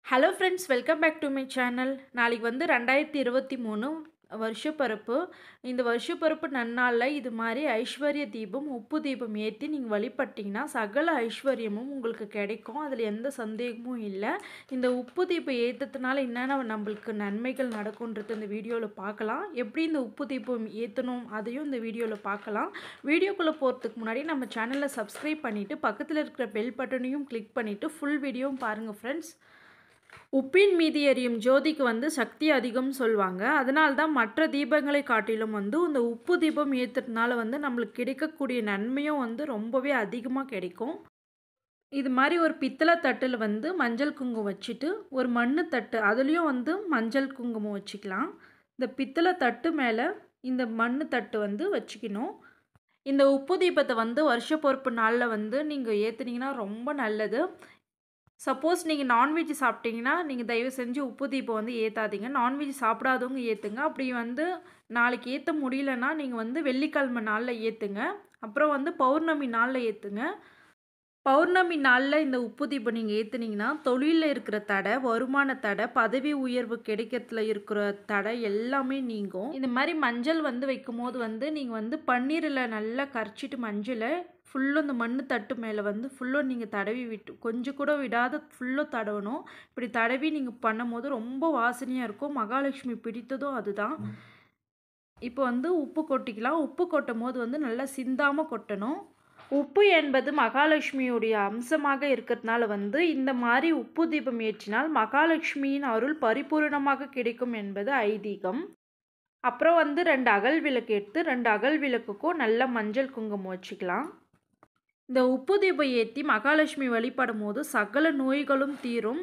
Hello friends welcome back to my channel நாளைக்கு வந்து ரெண்டாயிரத்தி இருபத்தி மூணு வருஷப்பிறப்பு இந்த வருஷப்பிறப்பு நன்னாளில் இது மாதிரி ஐஸ்வர்ய தீபம் உப்பு தீபம் ஏற்றி நீங்கள் வழிபட்டிங்கன்னா சகல ஐஸ்வர்யமும் உங்களுக்கு கிடைக்கும் அதில் எந்த சந்தேகமும் இல்லை இந்த உப்பு தீபம் ஏற்றதுனால என்னென்ன நம்மளுக்கு நன்மைகள் நடக்குன்றது இந்த வீடியோவில் பார்க்கலாம் எப்படி இந்த உப்பு தீபம் ஏற்றணும் அதையும் இந்த வீடியோவில் பார்க்கலாம் வீடியோக்குள்ளே போகிறதுக்கு முன்னாடி நம்ம சேனலை சப்ஸ்கிரைப் பண்ணிவிட்டு பக்கத்தில் இருக்கிற பெல் பட்டனையும் கிளிக் பண்ணிவிட்டு ஃபுல் வீடியோவும் பாருங்கள் ஃப்ரெண்ட்ஸ் உப்பின் மீதி எரியும் ஜோதிக்கு வந்து சக்தி அதிகம்னு சொல்லுவாங்க அதனால தான் மற்ற தீபங்களை காட்டிலும் வந்து இந்த உப்பு தீபம் ஏற்றுறதுனால வந்து நம்மளுக்கு கிடைக்கக்கூடிய நன்மையும் வந்து ரொம்பவே அதிகமாக கிடைக்கும் இது மாதிரி ஒரு பித்தளை தட்டில் வந்து மஞ்சள் குங்குமம் வச்சுட்டு ஒரு மண்ணு தட்டு அதுலேயும் வந்து மஞ்சள் குங்குமம் வச்சுக்கலாம் இந்த பித்தளை தட்டு மேலே இந்த மண்ணு தட்டு வந்து வச்சுக்கணும் இந்த உப்பு தீபத்தை வந்து வருஷ பொறுப்பு நாளில் வந்து நீங்கள் ஏற்றுனீங்கன்னா ரொம்ப நல்லது சப்போஸ் நீங்கள் நான்வெஜ் சாப்பிட்டீங்கன்னா நீங்கள் தயவு செஞ்சு உப்பு தீபம் வந்து ஏற்றாதீங்க நான்வெஜ் சாப்பிடாதவங்க ஏற்றுங்க அப்படி வந்து நாளைக்கு ஏற்ற முடியலன்னா நீங்கள் வந்து வெள்ளிக்கிழமை நாளில் ஏற்றுங்க அப்புறம் வந்து பௌர்ணமி நாளில் ஏற்றுங்க பௌர்ணமி நாளில் இந்த உப்பு தீபம் நீங்கள் ஏற்றுனீங்கன்னா தொழிலில் இருக்கிற தடை வருமான தடை பதவி உயர்வு கிடைக்கிறதுல இருக்கிற தடை எல்லாமே நீங்கும் இந்த மாதிரி மஞ்சள் வந்து வைக்கும் போது வந்து நீங்கள் வந்து பன்னீரில் நல்லா கரைச்சிட்டு மஞ்சளை ஃபுல்லும் இந்த மண் தட்டு மேலே வந்து ஃபுல்லும் நீங்கள் தடவி விட்டு கொஞ்சம் கூட விடாத ஃபுல்லும் தடவணும் இப்படி தடவி நீங்கள் பண்ணும் போது ரொம்ப வாசனையாக இருக்கும் மகாலட்சுமி பிடித்ததும் அதுதான் இப்போ வந்து உப்பு கொட்டிக்கலாம் உப்பு கொட்டும் போது வந்து நல்லா சிந்தாமல் கொட்டணும் உப்பு என்பது மகாலட்சுமியுடைய அம்சமாக இருக்கிறதுனால வந்து இந்த மாதிரி உப்பு தீபம் ஏற்றினால் மகாலட்சுமியின் அருள் பரிபூரணமாக கிடைக்கும் என்பது ஐதீகம் அப்புறம் வந்து ரெண்டு அகல் விளக்கு எடுத்து ரெண்டு அகல் விளக்குக்கும் நல்ல மஞ்சள் குங்குமம் வச்சுக்கலாம் இந்த உப்பு தீபம் ஏற்றி மகாலட்சுமி வழிபடும் போது சகல நோய்களும் தீரும்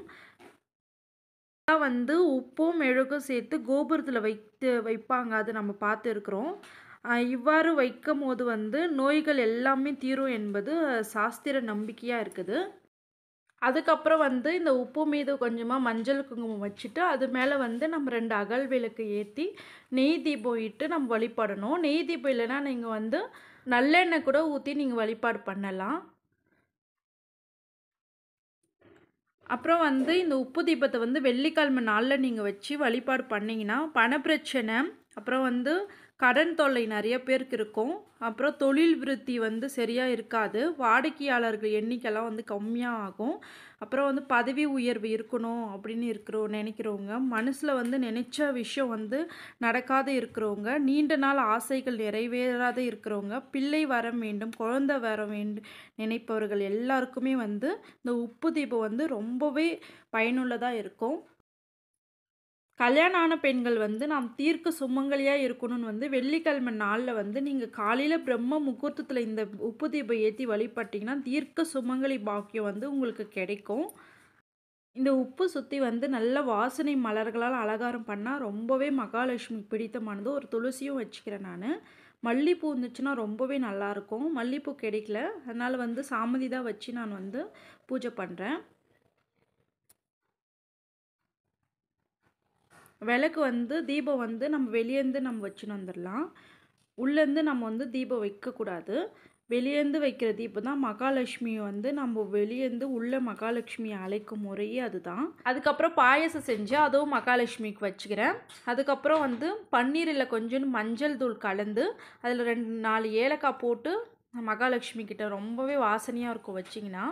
வந்து உப்பும் மெழுகும் சேர்த்து கோபுரத்தில் வைத்து வைப்பாங்க அது நம்ம பார்த்து இருக்கிறோம் இவ்வாறு வைக்கும் போது வந்து நோய்கள் எல்லாமே தீரும் என்பது சாஸ்திர நம்பிக்கையாக இருக்குது அதுக்கப்புறம் வந்து இந்த உப்பு மீது கொஞ்சமாக மஞ்சள் குங்குமம் வச்சுட்டு அது மேலே வந்து நம்ம ரெண்டு அகல் விளக்கு ஏற்றி நெய் தீபம் இட்டு நம்ம வழிபடணும் நெய் தீபம் இல்லைன்னா நீங்கள் வந்து நல்லெண்ணெய் கூட ஊற்றி நீங்கள் வழிபாடு பண்ணலாம் அப்புறம் வந்து இந்த உப்பு தீபத்தை வந்து வெள்ளிக்கிழமை நாளில் நீங்கள் வச்சு வழிபாடு பண்ணிங்கன்னா பணப்பிரச்சனை அப்புறம் வந்து கடன் தொல்லை நிறைய பேருக்கு இருக்கும் அப்புறம் தொழில் விருத்தி வந்து சரியாக இருக்காது வாடிக்கையாளர்கள் எண்ணிக்கைலாம் வந்து கம்மியாக ஆகும் அப்புறம் வந்து பதவி உயர்வு இருக்கணும் அப்படின்னு இருக்கிறோம் நினைக்கிறவங்க மனசில் வந்து நினச்ச விஷயம் வந்து நடக்காத இருக்கிறவங்க நீண்ட நாள் ஆசைகள் நிறைவேறாத இருக்கிறவங்க பிள்ளை வர வேண்டும் குழந்தை வர வேண்டும் நினைப்பவர்கள் எல்லாருக்குமே வந்து இந்த உப்பு தீபம் வந்து ரொம்பவே பயனுள்ளதாக இருக்கும் கல்யாணம் ஆன பெண்கள் வந்து நாம் தீர்க்க சுமங்கலியாக இருக்கணும்னு வந்து வெள்ளிக்கிழமை நாளில் வந்து நீங்கள் காலையில் பிரம்ம முகூர்த்தத்தில் இந்த உப்பு தீபம் ஏற்றி வழிபட்டிங்கன்னா தீர்க்க சுமங்கலி பாக்கியம் வந்து உங்களுக்கு கிடைக்கும் இந்த உப்பு சுற்றி வந்து நல்ல வாசனை மலர்களால் அலங்காரம் பண்ணால் ரொம்பவே மகாலட்சுமி பிடித்தமானது ஒரு துளசியும் வச்சுக்கிறேன் நான் மல்லிப்பூ இருந்துச்சுன்னா ரொம்பவே நல்லாயிருக்கும் மல்லிப்பூ கிடைக்கல அதனால் வந்து சாமதி தான் வச்சு நான் வந்து பூஜை பண்ணுறேன் விளக்கு வந்து தீபம் வந்து நம்ம வெளியேருந்து நம்ம வச்சுன்னு வந்துடலாம் உள்ளேருந்து நம்ம வந்து தீபம் வைக்கக்கூடாது வெளியேருந்து வைக்கிற தீபம் தான் மகாலட்சுமியை வந்து நம்ம வெளியேருந்து உள்ள மகாலட்சுமியை அழைக்கும் முறையே அதுதான் அதுக்கப்புறம் பாயசம் செஞ்சு அதுவும் மகாலட்சுமிக்கு வச்சுக்கிறேன் அதுக்கப்புறம் வந்து பன்னீரில் கொஞ்சம் மஞ்சள் தூள் கலந்து அதில் ரெண்டு நாலு ஏலக்காய் போட்டு மகாலட்சுமி கிட்ட ரொம்பவே வாசனையாக இருக்கும் வச்சிங்கன்னா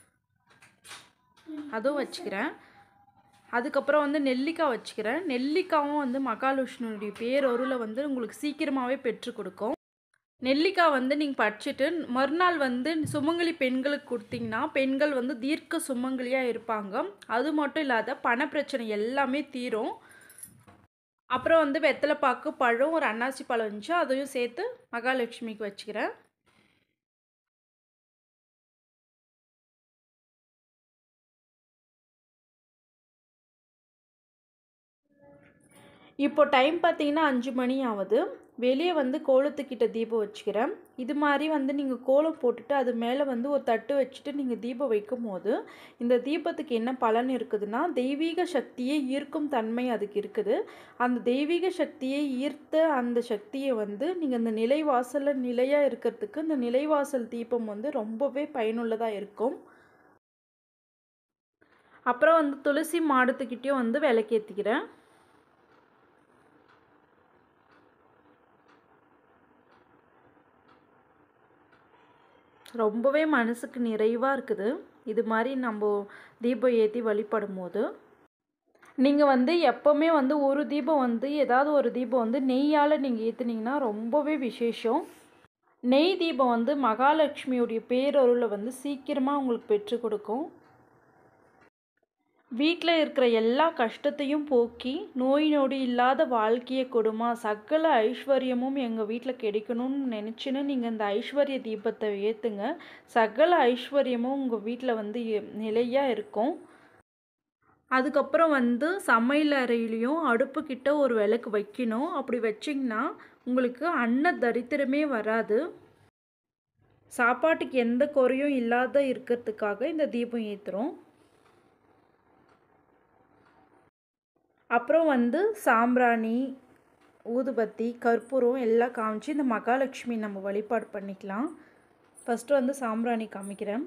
அதுவும் வச்சுக்கிறேன் அதுக்கப்புறம் வந்து நெல்லிக்காய் வச்சுக்கிறேன் நெல்லிக்காவும் வந்து மகாலட்சுமியுடைய பேரொருளை வந்து உங்களுக்கு சீக்கிரமாகவே பெற்றுக் கொடுக்கும் நெல்லிக்காய் வந்து நீங்கள் படிச்சுட்டு மறுநாள் வந்து சுமங்கலி பெண்களுக்கு கொடுத்தீங்கன்னா பெண்கள் வந்து தீர்க்க சுமங்கலியாக இருப்பாங்க அது மட்டும் இல்லாத பண பிரச்சனை எல்லாமே தீரும் அப்புறம் வந்து வெத்தலைப்பாக்கு பழம் ஒரு அன்னாசி பழம் இருந்துச்சு அதையும் சேர்த்து மகாலட்சுமிக்கு வச்சுக்கிறேன் இப்போ டைம் பார்த்தீங்கன்னா அஞ்சு மணி ஆகுது வெளியே வந்து கோலத்துக்கிட்ட தீபம் வச்சுக்கிறேன் இது மாதிரி வந்து நீங்கள் கோலம் போட்டுட்டு அது மேலே வந்து ஒரு தட்டு வச்சுட்டு நீங்கள் தீபம் வைக்கும் போது இந்த தீபத்துக்கு என்ன பலன் இருக்குதுன்னா தெய்வீக சக்தியை ஈர்க்கும் தன்மை அதுக்கு இருக்குது அந்த தெய்வீக சக்தியை ஈர்த்த அந்த சக்தியை வந்து நீங்கள் இந்த நிலைவாசலில் நிலையாக இருக்கிறதுக்கு இந்த நிலைவாசல் தீபம் வந்து ரொம்பவே பயனுள்ளதாக இருக்கும் அப்புறம் வந்து துளசி மாடத்துக்கிட்டேயும் வந்து விளக்கேற்றிக்கிறேன் ரொம்பவே மனசுக்கு நிறைவாக இருக்குது இது மாதிரி நம்ம தீபம் ஏற்றி வழிபடும் போது நீங்கள் வந்து எப்போவுமே வந்து ஒரு தீபம் வந்து ஏதாவது ஒரு தீபம் வந்து நெய்யால் நீங்கள் ஏற்றுனீங்கன்னா ரொம்பவே விசேஷம் நெய் தீபம் வந்து மகாலட்சுமியுடைய பேரருளை வந்து சீக்கிரமாக உங்களுக்கு பெற்றுக் கொடுக்கும் வீட்டில் இருக்கிற எல்லா கஷ்டத்தையும் போக்கி நோய் நொடி இல்லாத வாழ்க்கையை கொடுமா சகல ஐஸ்வர்யமும் எங்கள் வீட்டில் கிடைக்கணும்னு நினச்சின்னு நீங்கள் இந்த ஐஸ்வர்ய தீபத்தை ஏற்றுங்க சகல ஐஸ்வர்யமும் உங்கள் வீட்டில் வந்து நிலையாக இருக்கும் அதுக்கப்புறம் வந்து சமையல் அறையிலையும் அடுப்புக்கிட்ட ஒரு விளக்கு வைக்கணும் அப்படி வச்சிங்கன்னா உங்களுக்கு அன்ன தரித்திரமே வராது சாப்பாட்டுக்கு எந்த குறையும் இல்லாத இருக்கிறதுக்காக இந்த தீபம் ஏற்றுறோம் அப்புறம் வந்து சாம்பிராணி ஊதுபத்தி கற்பூரம் எல்லாம் காமிச்சு இந்த மகாலட்சுமி நம்ம வழிபாடு பண்ணிக்கலாம் ஃபஸ்ட்டு வந்து சாம்பிராணி காமிக்கிறேன்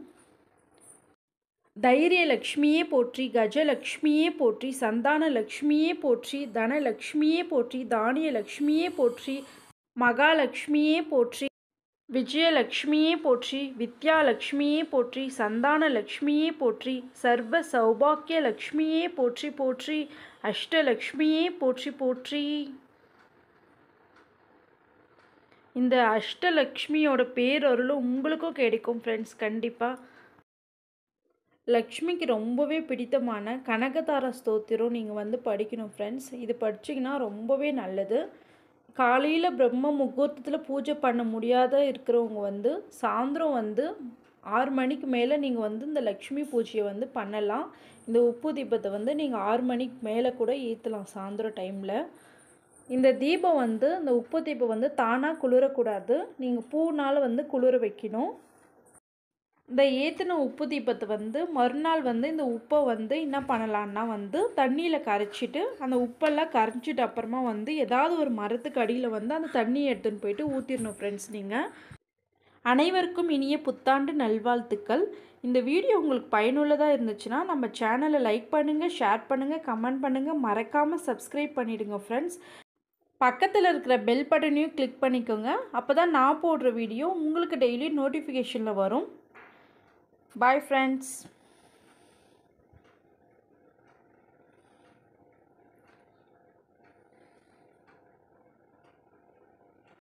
தைரிய லக்ஷ்மியே போற்றி கஜலக்ஷ்மியே போற்றி சந்தான லக்ஷ்மியே போற்றி தனலக்ஷ்மியே போற்றி தானிய லக்ஷ்மியே போற்றி மகாலட்சுமியே போற்றி விஜயலக்ஷ்மியே போற்றி வித்யாலக்ஷ்மியே போற்றி சந்தான லக்ஷ்மியே போற்றி சர்வ சௌபாக்கிய லக்ஷ்மியே போற்றி போற்றி அஷ்டலக்ஷ்மியே போற்றி போற்றி இந்த அஷ்டலக்ஷ்மியோட பேரொருளும் உங்களுக்கும் கிடைக்கும் ஃப்ரெண்ட்ஸ் கண்டிப்பாக லக்ஷ்மிக்கு ரொம்பவே பிடித்தமான கனகதார ஸ்தோத்திரம் நீங்கள் வந்து படிக்கணும் ஃப்ரெண்ட்ஸ் இது படிச்சிங்கன்னா ரொம்பவே நல்லது காலையில் பிரம்ம முகூர்த்தத்தில் பூஜை பண்ண முடியாத இருக்கிறவங்க வந்து சாயந்தரம் வந்து ஆறு மணிக்கு மேலே நீங்கள் வந்து இந்த லக்ஷ்மி பூஜையை வந்து பண்ணலாம் இந்த உப்பு தீபத்தை வந்து நீங்கள் ஆறு மணிக்கு மேலே கூட ஏற்றலாம் சாயந்தரம் டைமில் இந்த தீபம் வந்து இந்த உப்பு தீபம் வந்து தானாக குளிரக்கூடாது நீங்கள் பூனால் வந்து குளிர வைக்கணும் இந்த ஏற்றின உப்பு தீபத்தை வந்து மறுநாள் வந்து இந்த உப்பை வந்து என்ன பண்ணலான்னா வந்து தண்ணியில் கரைச்சிட்டு அந்த உப்பெல்லாம் கரைச்சிட்டு அப்புறமா வந்து ஏதாவது ஒரு மரத்துக்கு அடியில் வந்து அந்த தண்ணியை எடுத்துன்னு போயிட்டு ஊற்றிடணும் ஃப்ரெண்ட்ஸ் நீங்கள் அனைவருக்கும் இனிய புத்தாண்டு நல்வாழ்த்துக்கள் இந்த வீடியோ உங்களுக்கு பயனுள்ளதாக இருந்துச்சுன்னா நம்ம சேனலை லைக் பண்ணுங்கள் ஷேர் பண்ணுங்கள் கமெண்ட் பண்ணுங்கள் மறக்காமல் சப்ஸ்கிரைப் பண்ணிவிடுங்க ஃப்ரெண்ட்ஸ் பக்கத்தில் இருக்கிற பெல் பட்டனையும் கிளிக் பண்ணிக்கோங்க அப்போ தான் நான் போடுற வீடியோ உங்களுக்கு டெய்லி நோட்டிஃபிகேஷனில் வரும் Bye friends.